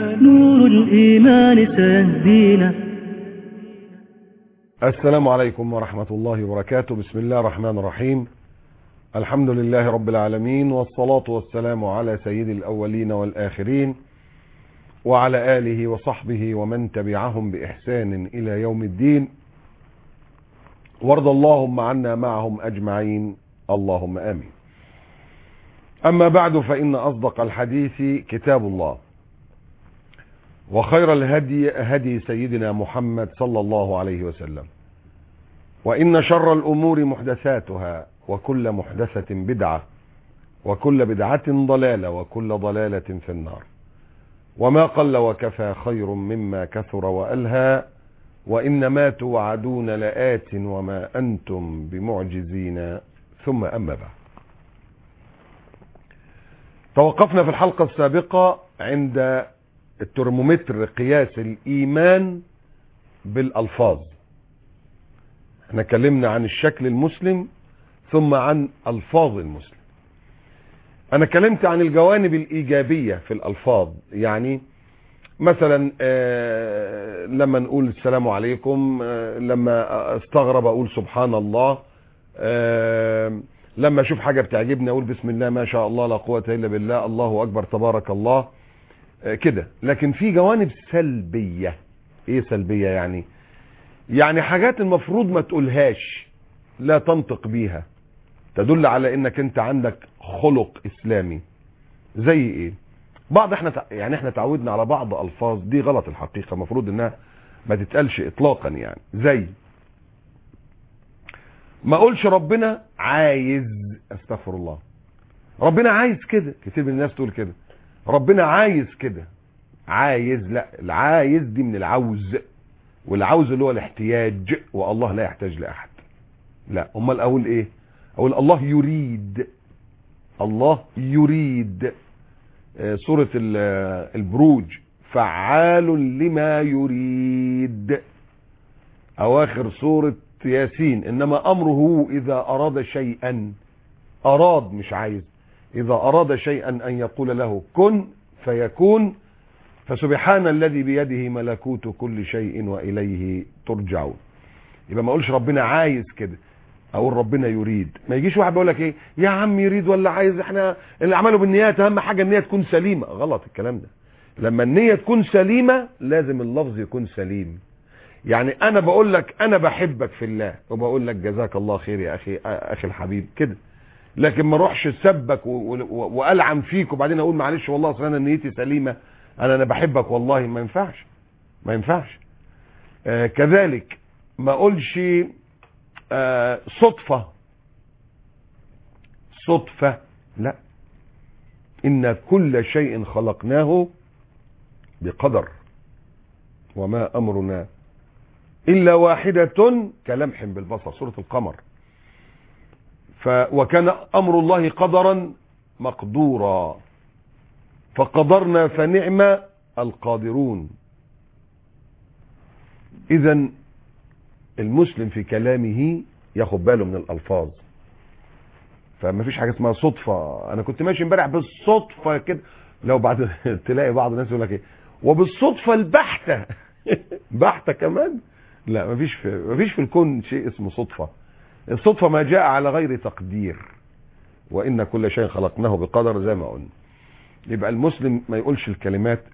نور الإيمان سيهدينا السلام عليكم ورحمة الله وبركاته بسم الله الرحمن الرحيم الحمد لله رب العالمين والصلاة والسلام على سيد الأولين والآخرين وعلى آله وصحبه ومن تبعهم بإحسان إلى يوم الدين وارض اللهم عنا معهم أجمعين اللهم آمين أما بعد فإن أصدق الحديث كتاب الله وخير الهدي هدي سيدنا محمد صلى الله عليه وسلم وإن شر الأمور محدثاتها وكل محدثة بدعة وكل بدعة ضلالة وكل ضلالة في النار وما قل وكفى خير مما كثر وألهى وإنما توعدون لآت وما أنتم بمعجزين ثم أما بعد توقفنا في الحلقة السابقة عند الترمومتر قياس الإيمان بالألفاظ احنا اتكلمنا عن الشكل المسلم ثم عن ألفاظ المسلم أنا اتكلمت عن الجوانب الإيجابية في الألفاظ يعني مثلا آه لما نقول السلام عليكم آه لما استغرب أقول سبحان الله آه لما أشوف حاجة بتعجبني أقول بسم الله ما شاء الله لا قوة إلا بالله الله أكبر تبارك الله كده لكن في جوانب سلبية ايه سلبية يعني يعني حاجات المفروض ما تقولهاش لا تنطق بيها تدل على انك انت عندك خلق اسلامي زي ايه بعض احنا يعني احنا تعودنا على بعض الفاظ دي غلط الحقيقة المفروض انها ما تتقالش اطلاقا يعني زي ما اقولش ربنا عايز استغفر الله ربنا عايز كده كتير من الناس تقول كده ربنا عايز كده عايز لا العايز دي من العوز والعوز اللي هو الاحتياج والله لا يحتاج لاحد لا امال اقول ايه اقول الله يريد الله يريد آه سورة البروج فعال لما يريد اواخر سورة ياسين انما امره اذا اراد شيئا اراد مش عايز إذا أراد شيئا أن يقول له كن فيكون فسبحان الذي بيده ملكوت كل شيء وإليه ترجعون يبقى ما أقولش ربنا عايز كده أقول ربنا يريد ما يجيش واحد بيقول لك إيه يا عم يريد ولا عايز إحنا اللي عمله بالنيات أهم حاجة النية تكون سليمة غلط الكلام ده لما النية تكون سليمة لازم اللفظ يكون سليم يعني أنا بقول لك أنا بحبك في الله وبقول لك جزاك الله خير يا أخي أخي الحبيب كده لكن ما اروحش سبك والعن فيك وبعدين اقول معلش والله اصل انا نيتي سليمه انا انا بحبك والله ما ينفعش ما ينفعش آه كذلك ما اقولش آه صدفه صدفه لا ان كل شيء خلقناه بقدر وما امرنا الا واحده كلمح بالبصر سوره القمر ف وكان أمر الله قدرا مقدورا فقدرنا فنعم القادرون إذا المسلم في كلامه ياخد باله من الألفاظ فما فيش حاجة اسمها صدفة أنا كنت ماشي امبارح بالصدفة كده لو بعد تلاقي بعض الناس يقول لك ايه وبالصدفة البحتة بحتة كمان لا ما فيش في ما فيش في الكون شيء اسمه صدفة الصدفة ما جاء على غير تقدير وإن كل شيء خلقناه بقدر زي ما قلنا يبقى المسلم ما يقولش الكلمات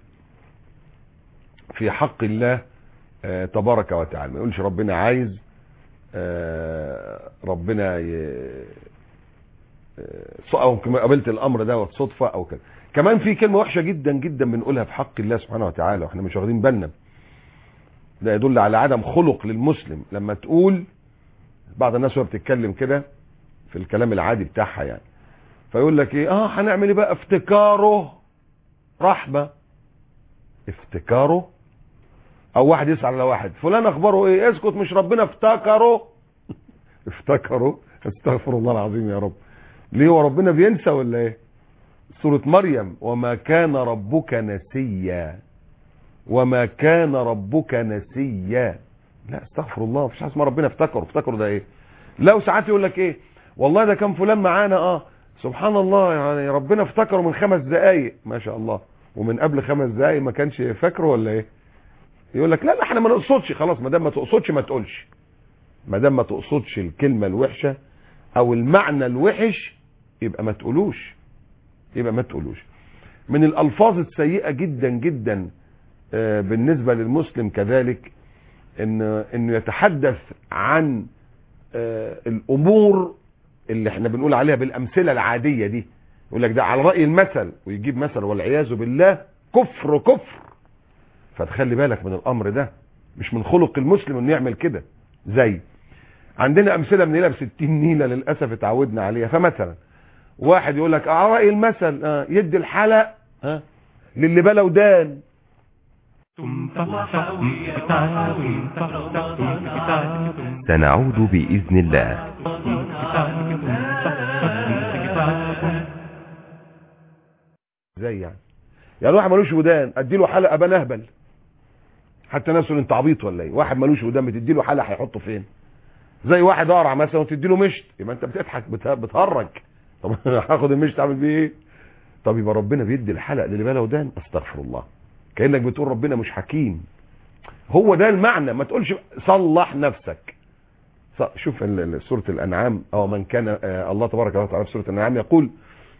في حق الله آه تبارك وتعالى ما يقولش ربنا عايز آه ربنا ي... آه او قابلت الامر ده صدفة او كده كمان في كلمة وحشة جدا جدا بنقولها في حق الله سبحانه وتعالى واحنا مش واخدين بالنا ده يدل على عدم خلق للمسلم لما تقول بعض الناس وهي بتتكلم كده في الكلام العادي بتاعها يعني فيقول لك ايه اه هنعمل ايه بقى افتكاره رحمة افتكاره او واحد يسأل على واحد فلان اخباره ايه اسكت مش ربنا افتكره افتكره استغفر الله العظيم يا رب ليه هو ربنا بينسى ولا ايه سورة مريم وما كان ربك نسيا وما كان ربك نسيا لا استغفر الله مفيش حاجه اسمها ربنا افتكره افتكره ده ايه لو ساعات يقول لك ايه والله ده كان فلان معانا اه سبحان الله يعني ربنا افتكره من خمس دقايق ما شاء الله ومن قبل خمس دقايق ما كانش فاكره ولا ايه يقول لك لا لا احنا ما نقصدش خلاص ما دام ما تقصدش ما تقولش ما دام ما تقصدش الكلمه الوحشه او المعنى الوحش يبقى ما تقولوش يبقى ما تقولوش من الالفاظ السيئه جدا جدا آه، بالنسبه للمسلم كذلك ان انه يتحدث عن آه، الامور اللي احنا بنقول عليها بالامثله العاديه دي يقول لك ده على راي المثل ويجيب مثل والعياذ بالله كفر كفر فتخلي بالك من الامر ده مش من خلق المسلم انه يعمل كده زي عندنا امثله من هنا ب 60 نيله للاسف اتعودنا عليها فمثلا واحد يقول لك على راي المثل آه، يدي الحلق ها للي بلا ودان سنعود بإذن الله زي يعني يعني واحد ملوش ودان اديله حلقه ابان اهبل حتى ناس يقولوا انت عبيط ولا ايه واحد ملوش ودان بتديله حلقه هيحطه فين زي واحد اقرع مثلا وتديله مشط يبقى انت بتضحك بت- بتهرج طب هاخد المشط اعمل بيه ايه طب يبقى ربنا بيدي الحلق للي بلا ودان استغفر الله كانك بتقول ربنا مش حكيم هو ده المعنى ما تقولش صلح نفسك ص- شوف ال- ال- سوره الانعام او من كان آه، الله تبارك وتعالى في سوره الانعام يقول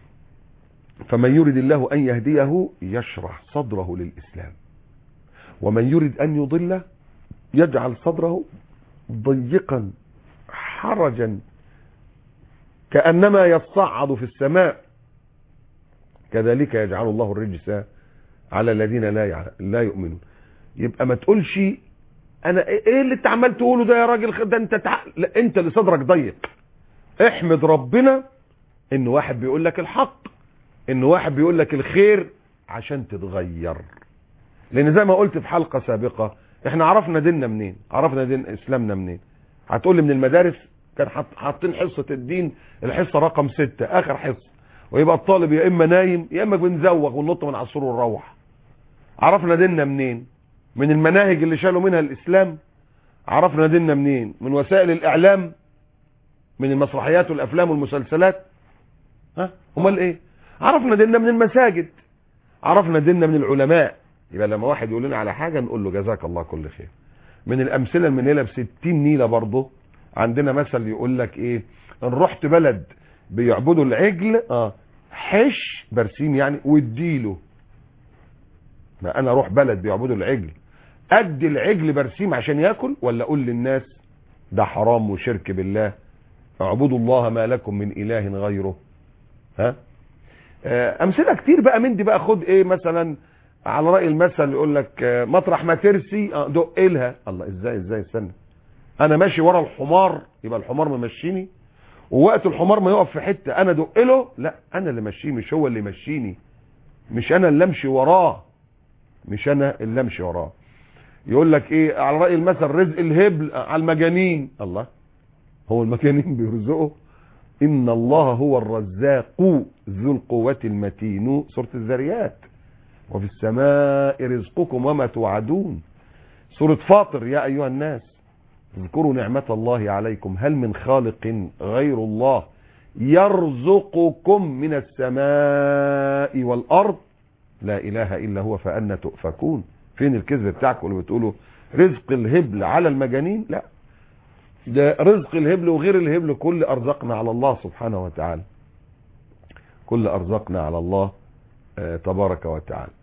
فمن يرد الله أن يهديه يشرح صدره للإسلام ومن يرد أن يضله يجعل صدره ضيقا حرجا كأنما يصعد في السماء كذلك يجعل الله الرجس على الذين لا يعلم لا يؤمنون يبقى ما تقولش انا ايه اللي انت عمال تقوله ده يا راجل ده انت تع... لا انت اللي صدرك ضيق احمد ربنا ان واحد بيقول لك الحق ان واحد بيقول لك الخير عشان تتغير لان زي ما قلت في حلقة سابقة احنا عرفنا ديننا منين عرفنا دين اسلامنا منين هتقول لي من المدارس كان حاط- حاطين حصة الدين الحصة رقم ستة اخر حصة ويبقى الطالب يا اما نايم يا اما بنزوغ وننط من على السور ونروح عرفنا ديننا منين من المناهج اللي شالوا منها الاسلام عرفنا ديننا منين من وسائل الاعلام من المسرحيات والافلام والمسلسلات ها امال ايه عرفنا ديننا من المساجد عرفنا ديننا من العلماء يبقى لما واحد يقول لنا على حاجه نقول له جزاك الله كل خير من الامثله المنيله ب 60 نيله برضه عندنا مثل يقول لك ايه ان رحت بلد بيعبدوا العجل اه حش برسيم يعني واديله ما انا اروح بلد بيعبدوا العجل ادي العجل برسيم عشان ياكل ولا اقول للناس ده حرام وشرك بالله اعبدوا الله ما لكم من اله غيره ها آه، امثله كتير بقى من دي بقى خد ايه مثلا على راي المثل يقول لك آه، مطرح ما ترسي آه، دق لها الله ازاي ازاي استنى انا ماشي ورا الحمار يبقى الحمار ممشيني ووقت الحمار ما يقف في حته انا دق له لا انا اللي ماشيه مش هو اللي مشيني مش انا اللي امشي وراه مش انا اللي امشي وراه يقول لك ايه على راي المثل رزق الهبل آه، على المجانين الله هو المجانين بيرزقوا إن الله هو الرزاق ذو القوة المتين سورة الذريات وفي السماء رزقكم وما توعدون سورة فاطر يا أيها الناس اذكروا نعمة الله عليكم هل من خالق غير الله يرزقكم من السماء والأرض لا إله إلا هو فأنا تؤفكون فين الكذب بتاعكم اللي بتقولوا رزق الهبل على المجانين لا ده رزق الهبل وغير الهبل كل ارزقنا على الله سبحانه وتعالى كل ارزقنا على الله آه تبارك وتعالى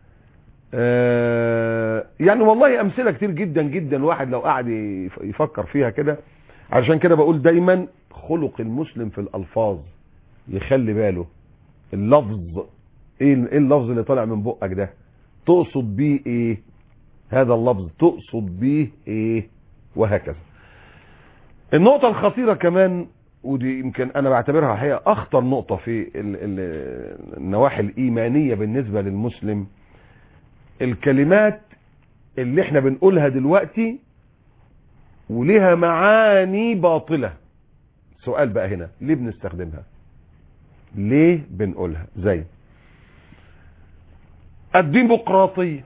آه يعني والله امثله كتير جدا جدا الواحد لو قعد يف- يفكر فيها كده عشان كده بقول دايما خلق المسلم في الالفاظ يخلي باله اللفظ ايه ال- ايه اللفظ اللي طالع من بقك ده تقصد بيه ايه هذا اللفظ تقصد بيه ايه وهكذا النقطة الخطيرة كمان ودي يمكن انا بعتبرها هي اخطر نقطة في ال- ال- النواحي الايمانية بالنسبة للمسلم الكلمات اللي احنا بنقولها دلوقتي ولها معاني باطلة سؤال بقى هنا ليه بنستخدمها ليه بنقولها زي الديمقراطية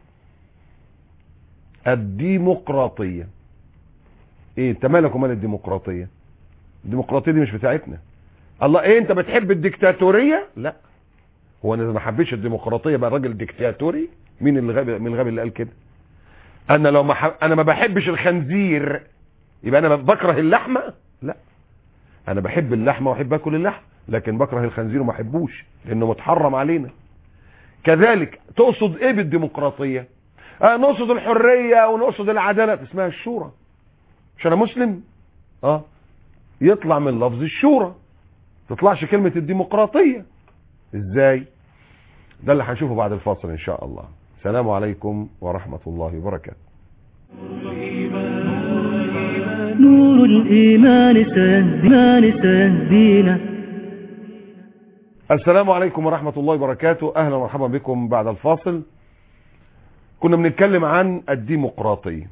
الديمقراطية ايه انت مالك ومال الديمقراطية الديمقراطية دي مش بتاعتنا الله ايه انت بتحب الديكتاتورية لا هو انا ما حبيتش الديمقراطيه بقى راجل ديكتاتوري مين اللي غبي مين الغبي اللي قال كده انا لو ما ح... انا ما بحبش الخنزير يبقى انا بكره اللحمه لا انا بحب اللحمه واحب اكل اللحم لكن بكره الخنزير وما احبوش لانه متحرم علينا كذلك تقصد ايه بالديمقراطيه آه نقصد الحريه ونقصد العداله اسمها الشورى مش انا مسلم اه يطلع من لفظ الشورى تطلعش كلمه الديمقراطيه ازاي ده اللي هنشوفه بعد الفاصل ان شاء الله السلام عليكم ورحمه الله وبركاته نور الإيمان سيهدينا سيهدينا السلام عليكم ورحمة الله وبركاته أهلا ومرحبا بكم بعد الفاصل كنا بنتكلم عن الديمقراطية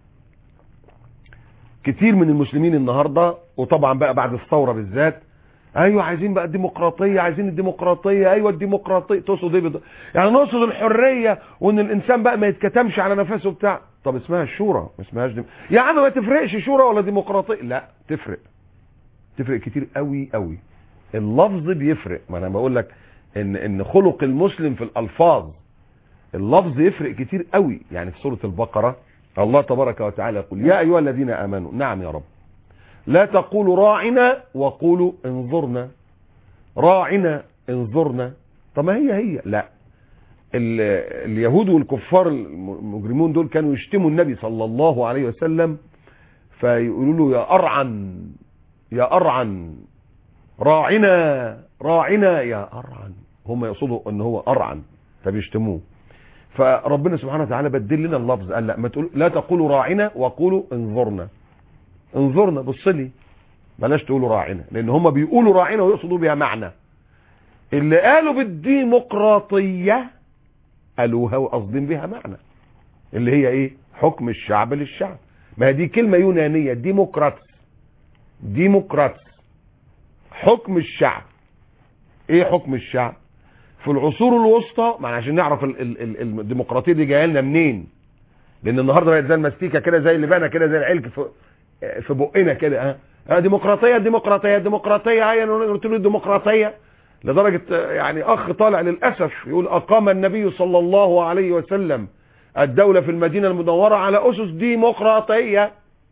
كتير من المسلمين النهاردة وطبعا بقى بعد الثورة بالذات ايوه عايزين بقى الديمقراطية عايزين الديمقراطية ايوه الديمقراطية تقصد ايه بض... يعني نقصد الحرية وان الانسان بقى ما يتكتمش على نفسه بتاع طب اسمها الشورى ما اسمهاش ديم... يا عم ما تفرقش شورى ولا ديمقراطية لا تفرق تفرق كتير قوي قوي اللفظ بيفرق ما انا بقول لك ان ان خلق المسلم في الالفاظ اللفظ يفرق كتير قوي يعني في سورة البقرة الله تبارك وتعالى يقول يا ايها الذين امنوا نعم يا رب لا تقولوا راعنا وقولوا انظرنا راعنا انظرنا طب ما هي هي لا ال- اليهود والكفار المجرمون دول كانوا يشتموا النبي صلى الله عليه وسلم فيقولوا له يا أرعن يا أرعن راعنا راعنا يا أرعن هم يقصدوا ان هو أرعن فبيشتموه فربنا سبحانه وتعالى بدل لنا اللفظ قال لا ما تقول لا تقولوا راعنا وقولوا انظرنا انظرنا بص لي بلاش تقولوا راعنا لان هم بيقولوا راعنا ويقصدوا بها معنى اللي قالوا بالديمقراطية قالوها وقصدين بها معنى اللي هي ايه حكم الشعب للشعب ما هي دي كلمة يونانية ديمقراطس ديمقراطس حكم الشعب ايه حكم الشعب في العصور الوسطى ما عشان نعرف ال ال ال الديمقراطية دي جايه لنا منين لان النهارده بقت زي المستيكه كده زي اللبانه كده زي العلك في في بقنا كده ها آه ديمقراطيه ديمقراطيه ديمقراطيه هيا قلت له الديمقراطيه لدرجه آه، يعني اخ طالع للاسف يقول اقام النبي صلى الله عليه وسلم الدوله في المدينه المنوره على اسس ديمقراطيه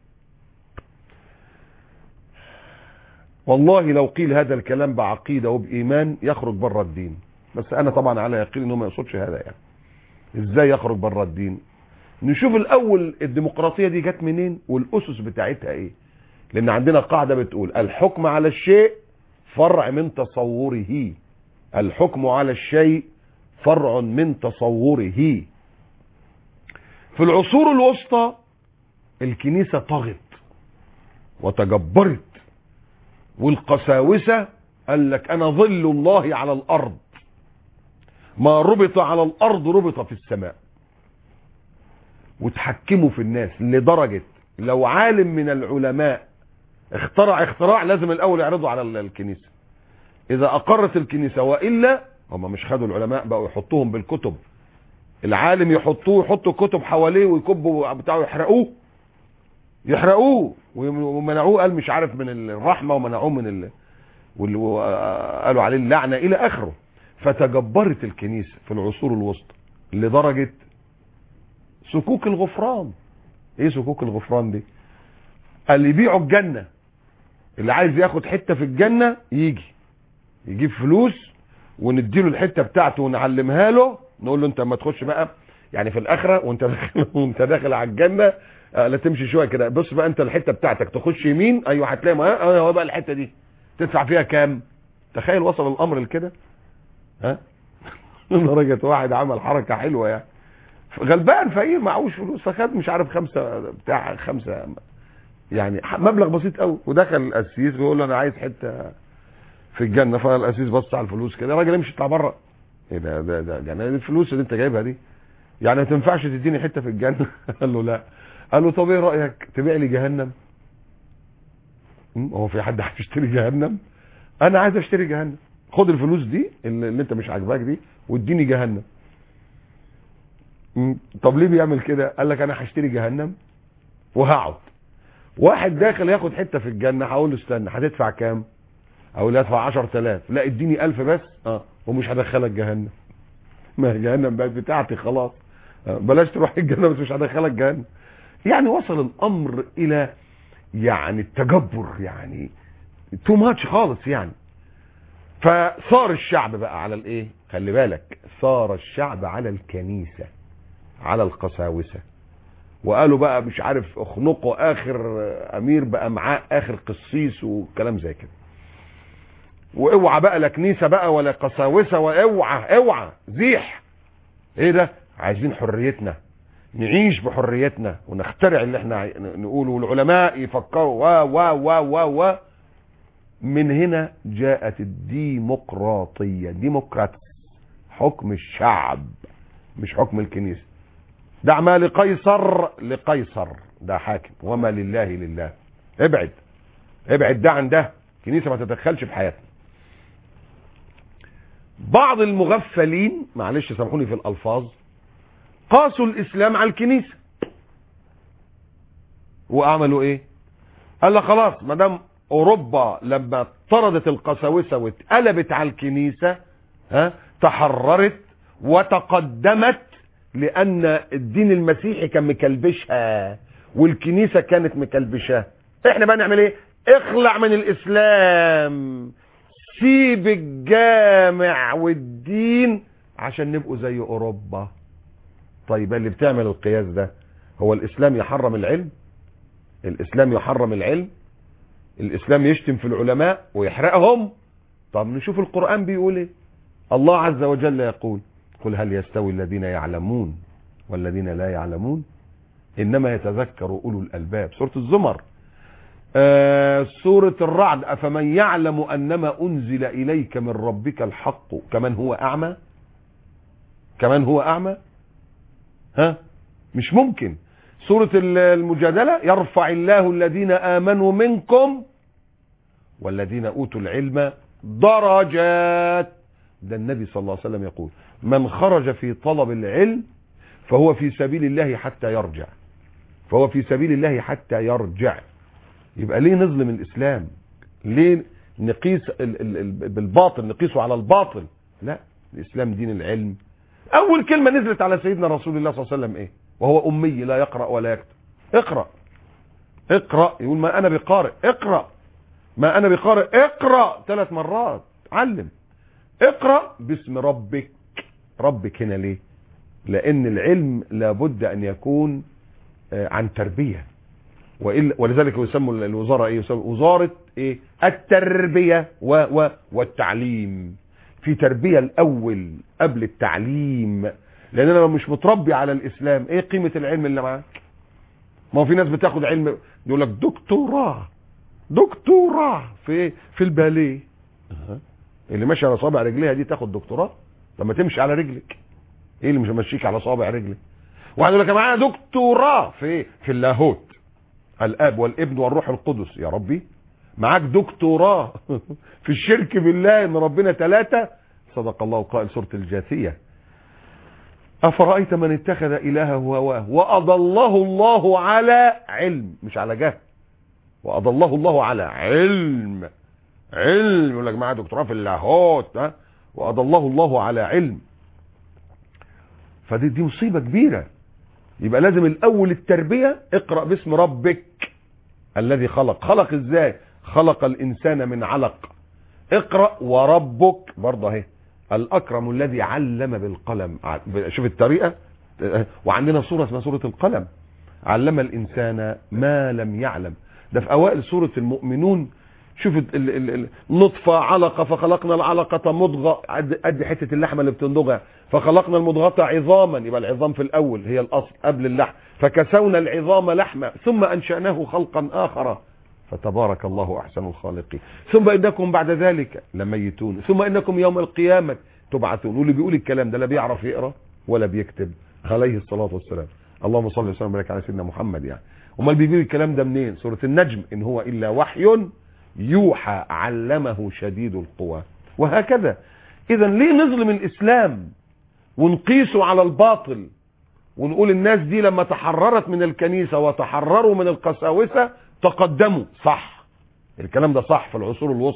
والله لو قيل هذا الكلام بعقيده وبايمان يخرج بره الدين بس انا طبعا على يقين انه ما يقصدش هذا يعني ازاي يخرج بره الدين نشوف الاول الديمقراطيه دي جت منين والاسس بتاعتها ايه لان عندنا قاعده بتقول الحكم على الشيء فرع من تصوره الحكم على الشيء فرع من تصوره في العصور الوسطى الكنيسه طغت وتجبرت والقساوسه قال لك انا ظل الله على الارض ما ربط على الارض ربط في السماء وتحكموا في الناس لدرجة لو عالم من العلماء اخترع اختراع لازم الاول يعرضه على ال- الكنيسة اذا اقرت الكنيسة وإلا هم مش خدوا العلماء بقوا يحطوهم بالكتب العالم يحطوه يحطوا كتب حواليه ويكبوا بتاعه يحرقوه يحرقوه ومنعوه قال مش عارف من الرحمة ومنعوه من ال... وال- وقالوا عليه اللعنة الى اخره فتجبرت الكنيسة في العصور الوسطى لدرجة سكوك الغفران ايه سكوك الغفران دي اللي يبيعوا الجنة اللي عايز ياخد حتة في الجنة يجي يجيب فلوس ونديله الحتة بتاعته ونعلمها له نقول له انت ما تخش بقى يعني في الاخرة وانت داخل وانت داخل على الجنة آه، لا تمشي شوية كده بص بقى انت الحتة بتاعتك تخش يمين ايوه هتلاقي ما اه هو بقى الحتة دي تدفع فيها كام تخيل وصل الامر لكده ها لدرجة واحد عمل حركة حلوة يعني غلبان فقير معهوش فلوس فخد مش عارف خمسة بتاع خمسة يعني مبلغ بسيط قوي ودخل القسيس بيقول له انا عايز حته في الجنه فالقسيس بص على الفلوس كده الراجل امشي اطلع بره ايه ده ده ده يعني الفلوس اللي انت جايبها دي يعني ما تنفعش تديني حته في الجنه قال له لا قال له طب ايه رايك تبيع لي جهنم م? هو في حد هيشتري جهنم انا عايز اشتري جهنم خد الفلوس دي اللي اللي انت مش عاجباك دي واديني جهنم م? طب ليه بيعمل كده قال لك انا هشتري جهنم وهقعد واحد داخل ياخد حته في الجنه هقول له استنى هتدفع كام اقول له ادفع 10000 لا اديني 1000 بس اه ومش هدخلك جهنم ما هي جهنم بقت بتاعتي خلاص بلاش تروح الجنة بس مش هدخلك جهنم يعني وصل الامر الى يعني التجبر يعني تو ماتش خالص يعني فصار الشعب بقى على الايه خلي بالك صار الشعب على الكنيسة على القساوسة وقالوا بقى مش عارف اخنقوا اخر امير بقى معاه اخر قسيس وكلام زي كده واوعى بقى لا كنيسه بقى ولا قساوسه واوعى اوعى زيح ايه ده عايزين حريتنا نعيش بحريتنا ونخترع اللي احنا عاي- نقوله والعلماء يفكروا و و و و و من هنا جاءت الديمقراطيه ديمقراطس حكم الشعب مش حكم الكنيسه دع ما لقيصر لقيصر ده حاكم وما لله لله ابعد ابعد ده عن ده الكنيسه ما تتدخلش في حياتنا بعض المغفلين معلش سامحوني في الالفاظ قاسوا الاسلام على الكنيسه وعملوا ايه قال لك خلاص ما دام اوروبا لما طردت القساوسه واتقلبت على الكنيسه ها تحررت وتقدمت لان الدين المسيحي كان مكلبشها والكنيسه كانت مكلبشها احنا بقى نعمل ايه اخلع من الاسلام سيب الجامع والدين عشان نبقوا زي اوروبا طيب اللي بتعمل القياس ده هو الاسلام يحرم العلم الاسلام يحرم العلم الاسلام يشتم في العلماء ويحرقهم طب نشوف القرآن بيقول ايه الله عز وجل يقول قل هل يستوي الذين يعلمون والذين لا يعلمون انما يتذكر اولو الالباب سورة الزمر آه سورة الرعد افمن يعلم انما انزل اليك من ربك الحق كمن هو اعمى كمن هو اعمى ها مش ممكن سورة المجادلة يرفع الله الذين آمنوا منكم والذين أوتوا العلم درجات ده النبي صلى الله عليه وسلم يقول من خرج في طلب العلم فهو في سبيل الله حتى يرجع فهو في سبيل الله حتى يرجع يبقى ليه نظلم الإسلام ليه نقيس ال ال ال بالباطل نقيسه على الباطل لا الإسلام دين العلم أول كلمة نزلت على سيدنا رسول الله صلى الله عليه وسلم إيه وهو أمي لا يقرأ ولا يكتب اقرأ اقرأ يقول ما أنا بقارئ اقرأ ما أنا بقارئ اقرأ ثلاث مرات علم اقرأ باسم ربك ربك هنا ليه لأن العلم لابد أن يكون عن تربية وإلا ولذلك يسموا الوزارة ايه يسموا وزارة ايه التربية و و والتعليم في تربية الاول قبل التعليم لان انا لو مش متربي على الاسلام ايه قيمة العلم اللي معاك ما هو في ناس بتاخد علم يقول لك دكتوراه دكتوراه في في الباليه أه. اللي ماشي على صابع رجليها دي تاخد دكتوراه لما تمشي على رجلك ايه اللي مش ماشيك على صابع رجلك واحد يقول لك معايا دكتوراه في في اللاهوت الاب والابن والروح القدس يا ربي معاك دكتوراه في الشرك بالله ان ربنا ثلاثة صدق الله قائل سورة الجاثية افرأيت من اتخذ الهه هواه واضله الله على علم مش على جهل واضله الله على علم علم يقول لك معاه دكتوراه في اللاهوت ها واضله الله على علم فدي دي مصيبة كبيرة يبقى لازم الاول التربية اقرأ باسم ربك الذي خلق خلق ازاي خلق الانسان من علق اقرأ وربك برضه اهي الاكرم الذي علم بالقلم شوف الطريقة وعندنا سورة اسمها سورة القلم علم الانسان ما لم يعلم ده في اوائل سورة المؤمنون شوف النطفة علقة فخلقنا العلقة مضغة قد حتة اللحمة اللي بتندغها فخلقنا المضغة عظاما يبقى العظام في الأول هي الأصل قبل اللحم فكسونا العظام لحمة ثم أنشأناه خلقا آخر فتبارك الله أحسن الخالقين ثم إنكم بعد ذلك لميتون ثم إنكم يوم القيامة تبعثون واللي بيقول الكلام ده لا بيعرف يقرأ ولا بيكتب عليه الصلاة والسلام اللهم صل وسلم وبارك على سيدنا محمد يعني امال بيقول الكلام ده منين سورة النجم إن هو إلا وحي يوحى علمه شديد القوى وهكذا اذا ليه نظلم الاسلام ونقيسه على الباطل ونقول الناس دي لما تحررت من الكنيسة وتحرروا من القساوسة تقدموا صح الكلام ده صح في العصور الوسطى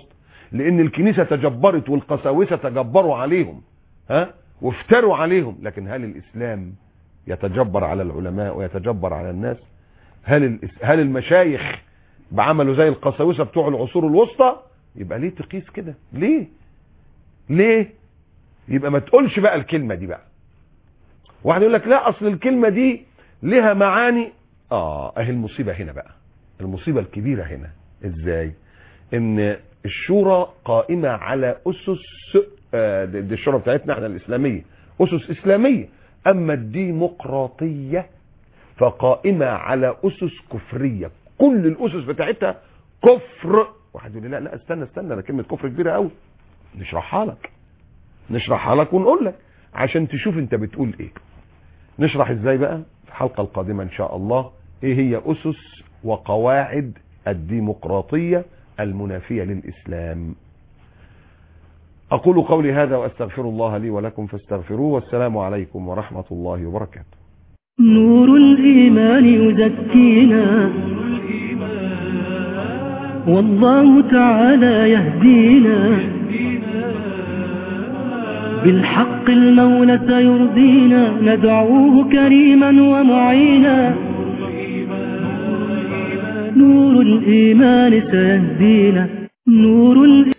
لان الكنيسة تجبرت والقساوسة تجبروا عليهم ها وافتروا عليهم لكن هل الاسلام يتجبر على العلماء ويتجبر على الناس هل الإس- هل المشايخ بعملوا زي القساوسه بتوع العصور الوسطى يبقى ليه تقيس كده ليه ليه يبقى ما تقولش بقى الكلمه دي بقى واحد يقول لك لا اصل الكلمه دي لها معاني اه اهي المصيبه هنا بقى المصيبه الكبيره هنا ازاي ان الشورى قائمه على اسس آه، دي دي الشورى بتاعتنا احنا الاسلاميه اسس اسلاميه اما الديمقراطيه فقائمه على اسس كفريه كل الاسس بتاعتها كفر واحد يقول لي لا لا استنى استنى ده كلمه كفر كبيره قوي نشرحها لك نشرحها لك ونقول لك عشان تشوف انت بتقول ايه نشرح ازاي بقى في الحلقه القادمه ان شاء الله ايه هي اسس وقواعد الديمقراطيه المنافيه للاسلام اقول قولي هذا واستغفر الله لي ولكم فاستغفروه والسلام عليكم ورحمه الله وبركاته نور الإيمان يزكينا والله تعالى يهدينا بالحق المولى سيرضينا ندعوه كريما ومعينا نور الإيمان سيهدينا نور